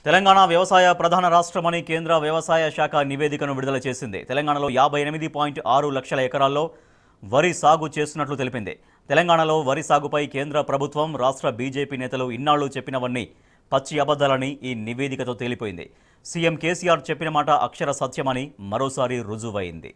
తెలంగాణ వ్యవసాయ ప్రధాన రాష్ట్రమని కేంద్ర వ్యవసాయ శాఖ నివేదికను విడుదల చేసింది తెలంగాణలో యాభై ఎనిమిది పాయింట్ ఆరు లక్షల ఎకరాల్లో వరి సాగు చేస్తున్నట్లు తెలిపింది తెలంగాణలో వరి సాగుపై కేంద్ర ప్రభుత్వం రాష్ట్ర బీజేపీ నేతలు ఇన్నాళ్లు చెప్పినవన్నీ పచ్చి అబద్ధాలని ఈ నివేదికతో తేలిపోయింది సీఎం కేసీఆర్ చెప్పిన మాట అక్షర సత్యమని మరోసారి రుజువైంది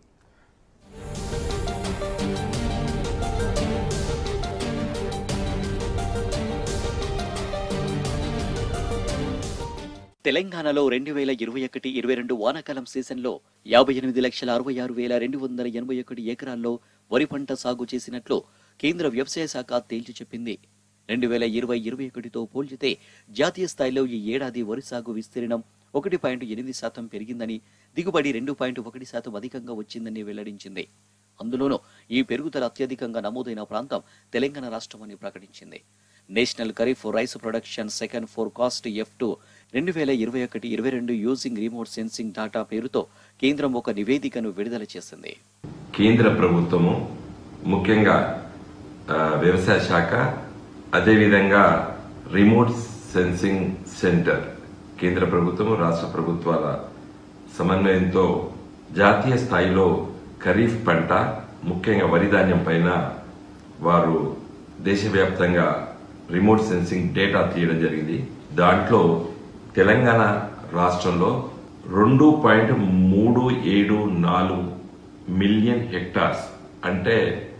తెలంగాణలో రెండు వేల ఇరవై ఒకటి ఇరవై రెండు వానాకాలం సీజన్లో యాభై ఎనిమిది లక్షల అరవై ఆరు వేల రెండు వందల ఎనభై ఒకటి ఎకరాల్లో వరి పంట సాగు చేసినట్లు కేంద్ర వ్యవసాయ శాఖ తేల్చి చెప్పింది రెండు వేల ఇరవై ఇరవై ఒకటితో పోల్చితే జాతీయ స్థాయిలో ఈ ఏడాది వరి సాగు విస్తీర్ణం ఒకటి పాయింట్ ఎనిమిది శాతం పెరిగిందని దిగుబడి రెండు పాయింట్ ఒకటి శాతం అధికంగా వచ్చిందని వెల్లడించింది అందులోనూ ఈ పెరుగుదల అత్యధికంగా నమోదైన ప్రాంతం తెలంగాణ రాష్ట్రమని ప్రకటించింది national kharif rice production second forecast F two రెండు వేల ఇరవై ఒకటి ఇరవై రెండు యూజింగ్ రిమోట్ సెన్సింగ్ డాటా పేరుతో కేంద్రం ఒక నివేదికను విడుదల చేసింది కేంద్ర ప్రభుత్వము ముఖ్యంగా ఆ, వ్యవసాయ శాఖ అదేవిధంగా రిమోట్ సెన్సింగ్ సెంటర్ కేంద్ర ప్రభుత్వము రాష్ట్ర ప్రభుత్వాల సమన్వయంతో జాతీయ స్థాయిలో ఖరీఫ్ పంట ముఖ్యంగా వరి ధాన్యం పైన వారు దేశవ్యాప్తంగా రిమోట్ సెన్సింగ్ డేటా తీయడం జరిగింది దాంట్లో తెలంగాణ రాష్ట్రంలో రెండు పాయింట్ మూడు ఏడు నాలుగు మిలియన్ హెక్టార్స్ అంటే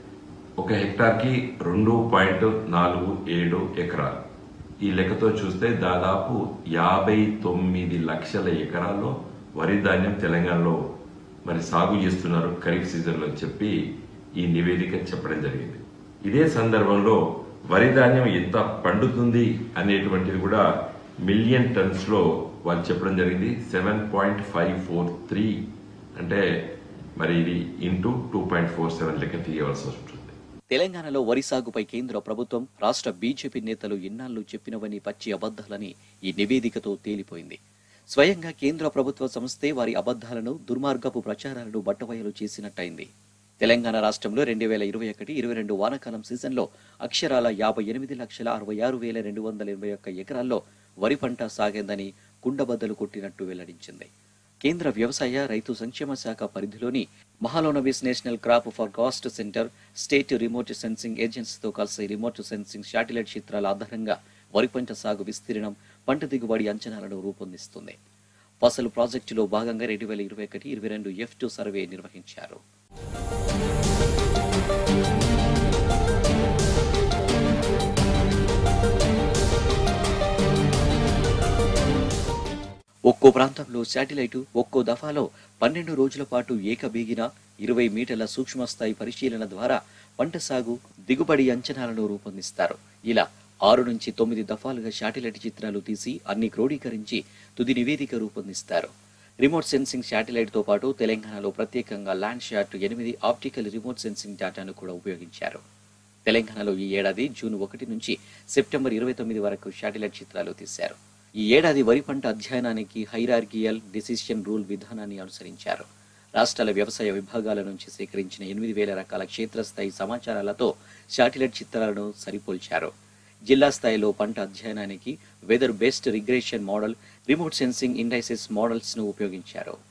ఒక హెక్టార్కి రెండు పాయింట్ నాలుగు ఏడు ఎకరాలు ఈ లెక్కతో చూస్తే దాదాపు యాభై తొమ్మిది లక్షల ఎకరాల్లో వరి ధాన్యం తెలంగాణలో మరి సాగు చేస్తున్నారు ఖరీఫ్ సీజన్లో అని చెప్పి ఈ నివేదిక చెప్పడం జరిగింది ఇదే సందర్భంలో వరి ధాన్యం ఎంత పండుతుంది అనేటువంటిది కూడా మిలియన్ టన్స్ లో వాళ్ళు చెప్పడం జరిగింది seven point five four three అంటే మరి ఇది into two point four seven లెక్క తీయవలసి ఉంటుంది తెలంగాణలో వరి సాగుపై కేంద్ర ప్రభుత్వం రాష్ట్ర బీజేపీ నేతలు ఇన్నాళ్లు చెప్పినవని పచ్చి అబద్ధాలని ఈ నివేదికతో తేలిపోయింది స్వయంగా కేంద్ర ప్రభుత్వ సంస్థే వారి అబద్ధాలను దుర్మార్గపు ప్రచారాలను బట్టబయలు చేసినట్టయింది తెలంగాణ రాష్ట్రంలో రెండు వేల ఇరవై ఒకటి ఇరవై రెండు వానాకాలం సీజన్లో అక్షరాల యాభై ఎనిమిది లక్షల అరవై ఆరు వేల రెండు వందల ఎనభై ఒక్క ఎకరాల్లో వరి పంట సాగేందని కుండబద్దలు కొట్టినట్టు వెల్లడించింది కేంద్ర వ్యవసాయ రైతు సంక్షేమ శాఖ పరిధిలోని Mahalanobis national crop forecast centre state remote sensing ఏజెన్సీతో కలిసి రిమోట్ సెన్సింగ్ శాటిలైట్ చిత్రాల ఆధారంగా వరి పంట సాగు విస్తీర్ణం పంట దిగుబడి అంచనాలను రూపొందిస్తుంది ఫసలు ప్రాజెక్టులో భాగంగా రెండు వేల ఇరవై ఒకటి ఇరవై రెండు ఎఫ్ టూ సర్వే నిర్వహించారు ఒక్కో ప్రాంతంలో శాటిలైటు ఒక్కో దఫాలో పన్నెండు రోజుల పాటు ఏకబీగిన ఇరవై మీటర్ల సూక్ష్మస్థాయి పరిశీలన ద్వారా పంట సాగు దిగుబడి అంచనాలను రూపొందిస్తారు ఇలా ఆరు నుంచి తొమ్మిది దఫాలుగా శాటిలైట్ చిత్రాలు తీసి అన్ని క్రోడీకరించి తుది నివేదిక రూపొందిస్తారు రిమోట్ సెన్సింగ్ శాటిలైట్ తో పాటు తెలంగాణలో ప్రత్యేకంగా ల్యాండ్ షాట్ ఎనిమిది ఆప్టికల్ రిమోట్ సెన్సింగ్ డేటాను కూడా ఉపయోగించారు తెలంగాణలో ఈ ఏడాది జూన్ ఒకటి నుంచి సెప్టెంబర్ ఇరవై తొమ్మిది వరకు శాటిలైట్ చిత్రాలు తీశారు ఈ ఏడాది వరి పంట అధ్యయనానికి హైరార్కియల్ డిసిషన్ రూల్ విధానాన్ని అనుసరించారు రాష్ట్రాల వ్యవసాయ విభాగాల నుంచి సేకరించిన ఎనిమిది వేల రకాల క్షేత్రస్థాయి సమాచారాలతో శాటిలైట్ చిత్రాలను సరిపోల్చారు జిల్లా స్థాయిలో పంట అధ్యయనానికి weather based regression model remote sensing indices models ను ఉపయోగించారు